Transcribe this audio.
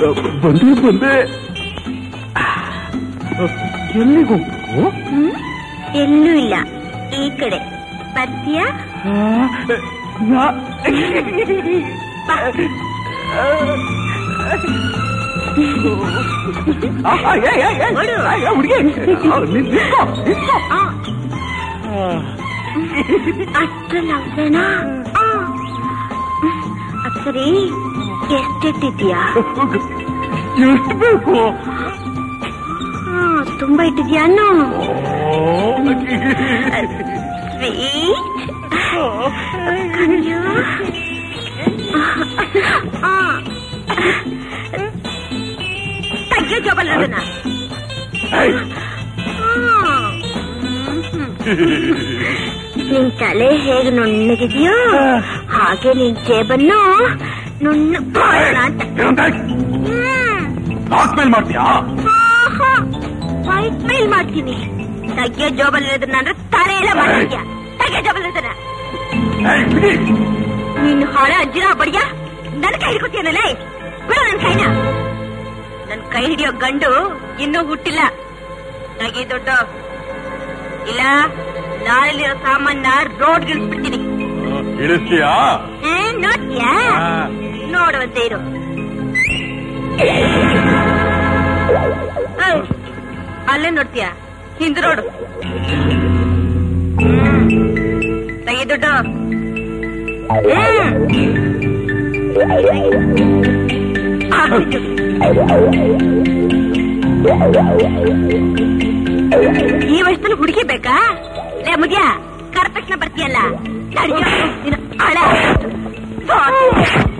ಬಂದೆ ಬಂದೆ ಎಲ್ಲಿಗೆ ಹೋಗ್ಬೇಕು ಹ್ಮ್ ಎಲ್ಲೂ ಇಲ್ಲ ಈ ಕಡೆ ಬರ್ತೀಯಾ ನಾ- ಆ, ಆ, ಏ, ಏ, ಏ, ಓಡು. ಆ, ಏ, ಹುಡ್ಗಿ. ಆ, ನಿನ್ ನಿಂತ್ಕೋ, ನಿಂತ್ಕೋ. ಆ, ಅಷ್ಟ್ರಲ್ಲಿ ಅವಸರನಾ ಅಪ್ಸರಿ ಎಷ್ಟಿಟ್ಟಿದ್ಯಾ ಎಷ್ಟು ಬೇಕು ಹಾ ತುಂಬಾ ಇಟ್ಟಿದ್ಯಾ ಅನ್ನೋ ಓ, ಸ್ವೀಟ್ ಕಣ್ಣು ಆ. ತೆಗ್ಯೋ ಜೋಬಲ್ ಅದನ್ನ ಏಯ್, ನಿನ್ ತಲೆ ಹೇಗೆ ನುಣ್ಣಗಿದೆಯೋ ಹಾಗೆ ನಿನ್ ಜೇಬನ್ನು ನುಣ್ಣ ಮಾಡೋಣ ಅಂತ ಏನಂದೆ? ನಾಕ್ ಮೇಲ್ ಮಾಡ್ತೀಯಾ ವೈಟ್ ಮೇಲ್ ಮಾಡ್ತೀನಿ ತೆಗ್ಯೋ ಜೋಬಲ್ ಇರೋದನ್ನ ಅಂದ್ರೆ ತಲೆ ಎಲ್ಲ ಮಾಡ್ತೀಯ ತೆಗ್ಯೋ ಜೋಬಲ್ ಇರೋದನ್ನ ಏಯ್, ಬಿಡಿ. ನೀನು ಹೊಳೆ ಅಜ್ಜಿನ ಬಡಿಯ ನನ್ನ ಕೈ ಹಿಡ್ಕೊತೀಯನಲ್ಲ ಬಿಡ ನನ್ ಕೈನ ನನ್ ಕೈ ಹಿಡಿಯೋ ಗಂಡು ಇನ್ನೂ ಹುಟ್ಟಿಲ್ಲ ನನಗೆ ದೊಡ್ಡ ಇಲ್ಲ ನಾಳೆಲಿರೋ ಸಾಮಾನ ರೋಡ್ ಗಿಳಿಸ್ಬಿಡ್ತೀನಿ ಇಳಿಸ್ತೀಯಾ ಏ, ನೋಡ್ತೀಯಾ ನೋಡುವಂತೆ ಇರು ಏಯ್, ಅಲ್ಲೇ ನೋಡ್ತೀಯಾ ಹಿಂದ್ ರೋಡು ತೆಗಿ ದುಡ್ಡು ಹ್ಮ್. ಆಗ್ಬಿಟ್ಟು. ಈ ವಯಸ್ಸಲ್ಲಿ ಹುಡುಗಿ ಬೇಕಾ ಲೇ ಮುದ್ಯ ಕರೆದ ತಕ್ಷಣ ಬರ್ತೀಯಲ್ಲ ನಡ್ಯೋ, ನೀನು ಹಳೆ.